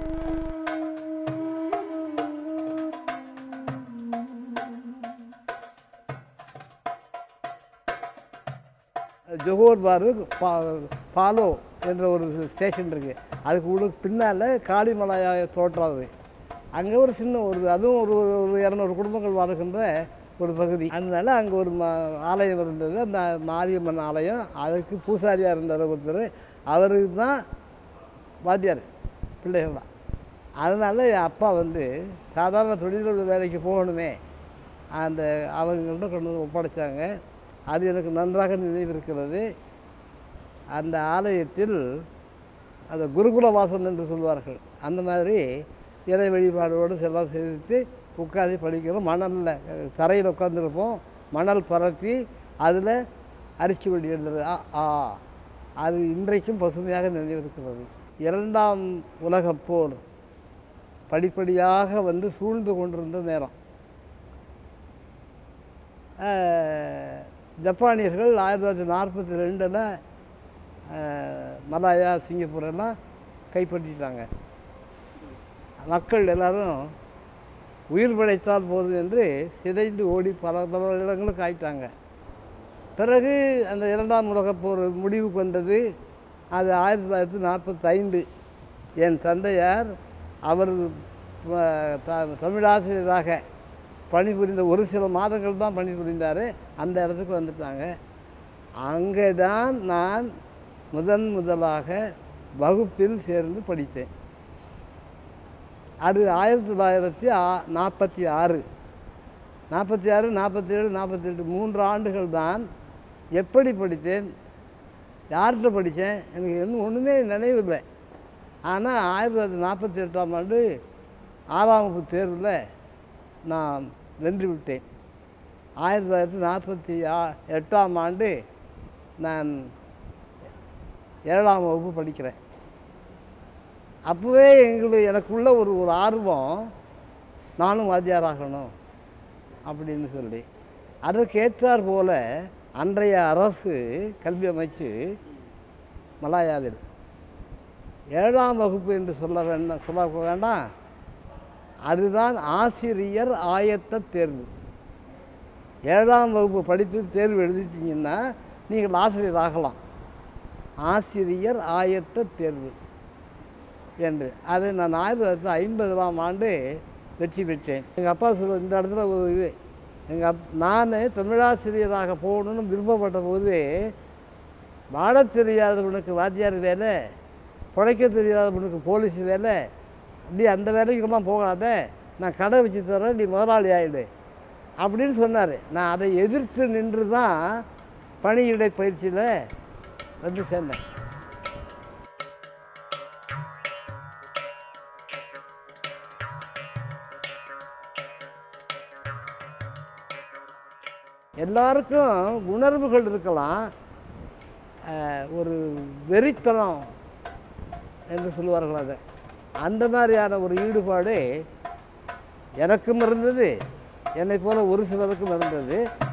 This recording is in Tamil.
ஜொஹோர் பாரு பா பாலோ என்ற ஒரு ஸ்டேஷன் இருக்குது அதுக்கு உள்ள பின்னால் காளிமலையா தோற்றம் அது அங்கே ஒரு சின்ன ஒரு அதுவும் ஒரு ஒரு இரநூறு குடும்பங்கள் வாழ்கின்ற ஒரு பகுதி அதனால அங்கே ஒரு மா ஆலயம் இருந்தது அந்த மாரியம்மன் ஆலயம் அதுக்கு பூசாரியாக இருந்தார் ஒருத்தர் அவருக்கு தான் வாத்தியார் பிள்ளைகள் தான் அதனால் என் அப்பா வந்து சாதாரண தொழிலோட வேலைக்கு போகணுமே அந்த அவங்கள்ட்ட கொண்டு வந்து ஒப்படைச்சாங்க அது எனக்கு நன்றாக நினைவிருக்கிறது அந்த ஆலயத்தில் அந்த குருகுல வாசம் என்று சொல்வார்கள் அந்த மாதிரி இறை வழிபாடோடு செல்லாம் செய்துட்டு உட்காந்து படிக்கிறோம் மணலில் தரையில் உட்காந்துருப்போம் மணல் பரப்பி அதில் அரிசி வழி எழுதுறது ஆ ஆ அது இன்றைக்கும் பசுமையாக நினைவிருக்கிறது இரண்டாம் உலகப் போர் படிப்படியாக வந்து சூழ்ந்து கொண்டிருந்த நேரம் அஹ், ஜப்பானியர்கள் ஆயிரத்தி தொள்ளாயிரத்தி நாற்பத்தி ரெண்டில் மலாயா சிங்கப்பூர் எல்லாம் கைப்பற்றிட்டாங்க மக்கள் எல்லாரும் உயிர் பிழைத்தால் போதும் என்று சிதைந்து ஓடி பல பல இடங்களுக்கு ஆயிட்டாங்க பிறகு அந்த இரண்டாம் உலகப் போர் முடிவுக்கு வந்தது அது ஆயிரத்தி தொள்ளாயிரத்தி நாற்பத்தைந்து என் தந்தையார் அவர் ப- த- தமிழாசிரியராக பணிபுரிந்த ஒரு சில மாதங்கள் தான் பணிபுரிந்தார் அந்த இடத்துக்கு வந்துட்டாங்க அங்கே தான் நான் முதன் முதலாக வகுப்பில் சேர்ந்து படித்தேன் அது ஆயிரத்தி தொள்ளாயிரத்தி ஆ- நாற்பத்தி ஆறு நாற்பத்தி ஆறு நாற்பத்தேழு நாற்பத்தெட்டு மூன்று ஆண்டுகள் தான் எப்படி படித்தேன் யார்கிட்ட படித்தேன் எனக்கு இன்னும் ஒன்றுமே நினைவில்லை ஆனால் ஆயிரத்தி தொள்ளாயிரத்தி நாற்பத்தி எட்டாம் ஆண்டு ஆறாம் வகுப்பு தேர்வில் நான் வென்று விட்டேன் ஆயிரத்தி தொள்ளாயிரத்தி நாற்பத்தி ஆ எட்டாம் ஆண்டு நான் ஏழாம் வகுப்பு படிக்கிறேன் அப்போவே எங்களுக்கு எனக்குள்ள ஒரு ஒரு ஆர்வம் நானும் வாத்தியாராகணும் அப்படின்னு சொல்லி அதற்கேற்றார் போல அன்றைய அரசு கல்வி அமைச்சு மலாயாவில் ஏழாம் வகுப்பு என்று சொல்ல வேண்டாம் சொல்ல வேண்டாம் அதுதான் ஆசிரியர் ஆயத்த தேர்வு ஏழாம் வகுப்பு படித்து தேர்வு எழுதிட்டீங்கன்னா நீங்கள் ஆசிரியர் ஆகலாம் ஆசிரியர் ஆயத்த தேர்வு என்று அது நான் ஆயிரத்தி தொள்ளாயிரத்தி ஐம்பதாம் ஆண்டு வெற்றி பெற்றேன் எங்கள் அப்பா சொல்ல இந்த இடத்துல ஒரு இது எங்கள் அப் நான் தமிழாசிரியராக போகணும்னு விருப்பப்பட்ட போது வாழத் தெரியாதவனுக்கு வாத்தியார் வேலை பிழைக்க தெரியாதவனுக்கு போலீஸ் வேலை அப்படி அந்த வேலைக்கெல்லாம் போகாத நான் கடை வச்சு தரேன் நீ முதலாளி ஆகிடு அப்படின்னு சொன்னார் நான் அதை எதிர்த்து நின்று தான் பணியிடை பயிற்சியில் வந்து சேர்ந்தேன் எல்லாருக்கும் உணர்வுகள் இருக்கலாம் அஹ், ஒரு வெறித்தனம் என்று சொல்லுவார்கள் அதை அந்த மாதிரியான ஒரு ஈடுபாடு எனக்கும் இருந்தது என்னை போல ஒரு சிலருக்கும் இருந்தது